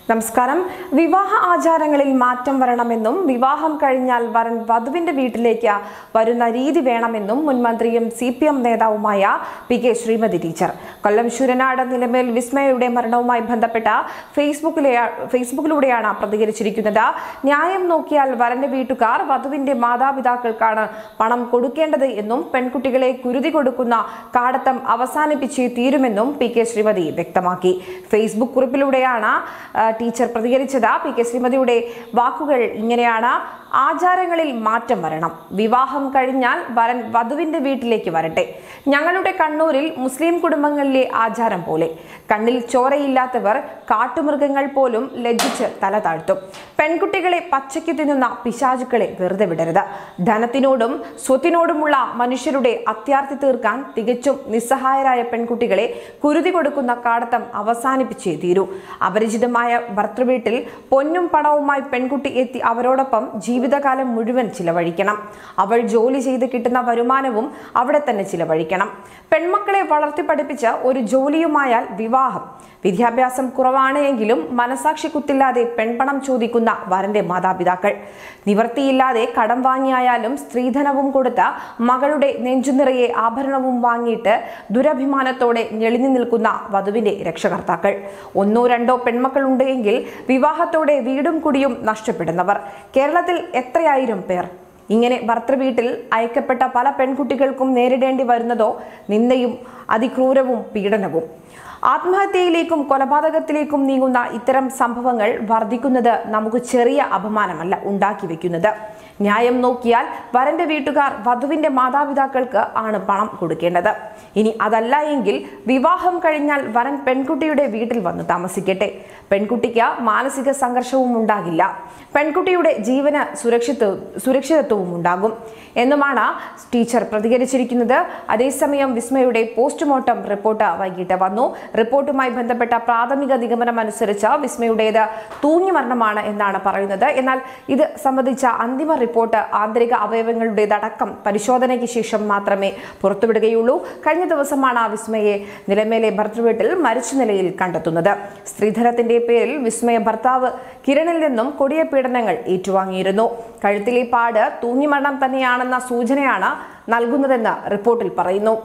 നമസ്കാരം വിവാഹ ആചാരങ്ങളിൽ മാറ്റം വരണമെന്നും വിവാഹം കഴിഞ്ഞാൽ വരൻ വധുവിന്റെ വീട്ടിലേക്ക് വരുന്ന രീതി വേണമെന്നും മുൻ മന്ത്രിയും സി പി എം നേതാവുമായ P K Sreemathi teacher Kollam Sooranad Nilamel വിസ്മയയുടെ മരണവുമായി ബന്ധപ്പെട്ട ഫേസ്ബുക്കിലെ ഫേസ്ബുക്കിലൂടെയാണ് പ്രതികരിച്ചിരിക്കുന്നത് ന്യായം നോക്കിയാൽ വരന്റെ വീട്ടുകാർ വധുവിന്റെ മാതാപിതാക്കൾക്കാണ് പണം കൊടുക്കേണ്ടത് എന്നും പെൺകുട്ടികളെ കുരുതി കൊടുക്കുന്ന കാടത്തം അവസാനിപ്പിച്ചേ തീരുമെന്നും പി കെ ശ്രീമതി വ്യക്തമാക്കി ഫേസ്ബുക്ക് കുറിപ്പിലൂടെയാണ് ആ, ടീച്ചർ പ്രതികരിച്ചത് പി കെ ശ്രീമതിയുടെ വാക്കുകൾ ഇങ്ങനെയാണ് ആചാരങ്ങളിൽ മാറ്റം വരണം വിവാഹം കഴിഞ്ഞാൽ വരൻ വധുവിന്റെ വീട്ടിലേക്ക് വരട്ടെ ഞങ്ങളുടെ കണ്ണൂരിൽ മുസ്ലിം കുടുംബങ്ങളിലെ ആചാരം പോലെ കണ്ണിൽ ചോരയില്ലാത്തവർ കാട്ടുമൃഗങ്ങൾ പോലും ലജ്ജിച്ച് തല താഴ്ത്തും പെൺകുട്ടികളെ പച്ചയ്ക്ക് തിന്നുന്ന പിശാചുക്കളെ വെറുതെ വിടരുത് ധനത്തിനോടും സ്വത്തിനോടുമുള്ള മനുഷ്യരുടെ അത്യാർത്തി തീർക്കാൻ തികച്ചും നിസ്സഹായരായ പെൺകുട്ടികളെ കുരുതി കൊടുക്കുന്ന കാടത്തം അവസാനിപ്പിച്ചേ തീരൂ അപരിചിതമായ ഭർത്തൃവീട്ടിൽ പൊന്നും പണവുമായി പെൺകുട്ടി എത്തി അവരോടൊപ്പം ജീവിതകാലം മുഴുവൻ ചിലവഴിക്കണം അവൾ ജോലി ചെയ്ത് കിട്ടുന്ന വരുമാനവും അവിടെ തന്നെ ചിലവഴിക്കണം പെൺമക്കളെ വളർത്തി പഠിപ്പിച്ച ഒരു ജോലിയുമായാൽ വിവാഹം വിദ്യാഭ്യാസം കുറവാണ് എങ്കിലും മനസാക്ഷി കുത്തില്ലാതെ പെൺപണം ചോദിക്കുന്ന വരന്റെ മാതാപിതാക്കൾ നിവർത്തിയില്ലാതെ കടം വാങ്ങിയായാലും സ്ത്രീധനവും കൊടുത്ത മകളുടെ നെഞ്ചുനിറയെ ആഭരണവും വാങ്ങിയിട്ട് ദുരഭിമാനത്തോടെ ഞെളിഞ്ഞു നിൽക്കുന്ന വധുവിന്റെ രക്ഷകർത്താക്കൾ ഒന്നോ രണ്ടോ പെൺമക്കളുണ്ട് എങ്കിൽ വിവാഹത്തോടെ വീടും കുടിയും നഷ്ടപ്പെടുന്നവർ കേരളത്തിൽ എത്രയായിരം പേർ ഇങ്ങനെ ഭർത്തൃവീട്ടിൽ അയക്കപ്പെട്ട പല പെൺകുട്ടികൾക്കും നേരിടേണ്ടി വരുന്നതോ നിന്ദയും അതിക്രൂരവും പീഡനവും ആത്മഹത്യയിലേക്കും കൊലപാതകത്തിലേക്കും നീങ്ങുന്ന ഇത്തരം സംഭവങ്ങൾ വർദ്ധിക്കുന്നത് നമുക്ക് ചെറിയ അപമാനമല്ല ഉണ്ടാക്കി വെക്കുന്നത് ന്യായം നോക്കിയാൽ വരന്റെ വീട്ടുകാർ വധുവിന്റെ മാതാപിതാക്കൾക്ക് ആണ് പണം കൊടുക്കേണ്ടത് ഇനി അതല്ല എങ്കിൽ വിവാഹം കഴിഞ്ഞാൽ വരൻ പെൺകുട്ടിയുടെ വീട്ടിൽ വന്ന് താമസിക്കട്ടെ പെൺകുട്ടിക്ക് മാനസിക സംഘർഷവും ഉണ്ടാകില്ല പെൺകുട്ടിയുടെ ജീവന് സുരക്ഷിത സുരക്ഷിതത്വവും ഉണ്ടാകും എന്നുമാണ് ടീച്ചർ പ്രതികരിച്ചിരിക്കുന്നത് അതേസമയം വിസ്മയുടെ പോസ്റ്റ്മോർട്ടം റിപ്പോർട്ട് വൈകിട്ട് വന്നു റിപ്പോർട്ടുമായി ബന്ധപ്പെട്ട പ്രാഥമിക നിഗമനം അനുസരിച്ച് വിസ്മയുടേത് തൂങ്ങി മരണമാണ് എന്നാണ് പറയുന്നത് എന്നാൽ ഇത് സംബന്ധിച്ച അന്തിമ റിപ്പോർട്ട് ആന്തരിക അവയവങ്ങളുടേതടക്കം പരിശോധനയ്ക്ക് ശേഷം മാത്രമേ പുറത്തുവിടുകയുള്ളൂ കഴിഞ്ഞ ദിവസമാണ് ആ വിസ്മയെ നിലമേലെ ഭർത്തൃവീട്ടിൽ മരിച്ച നിലയിൽ കണ്ടെത്തുന്നത് സ്ത്രീധനത്തിന്റെ പേരിൽ വിസ്മയ ഭർത്താവ് കിരണിൽ നിന്നും കൊടിയ പീഡനങ്ങൾ ഏറ്റുവാങ്ങിയിരുന്നു കഴുത്തിലെ പാട് തൂങ്ങിമരണം തന്നെയാണെന്ന സൂചനയാണ് നൽകുന്നതെന്ന് റിപ്പോർട്ടിൽ പറയുന്നു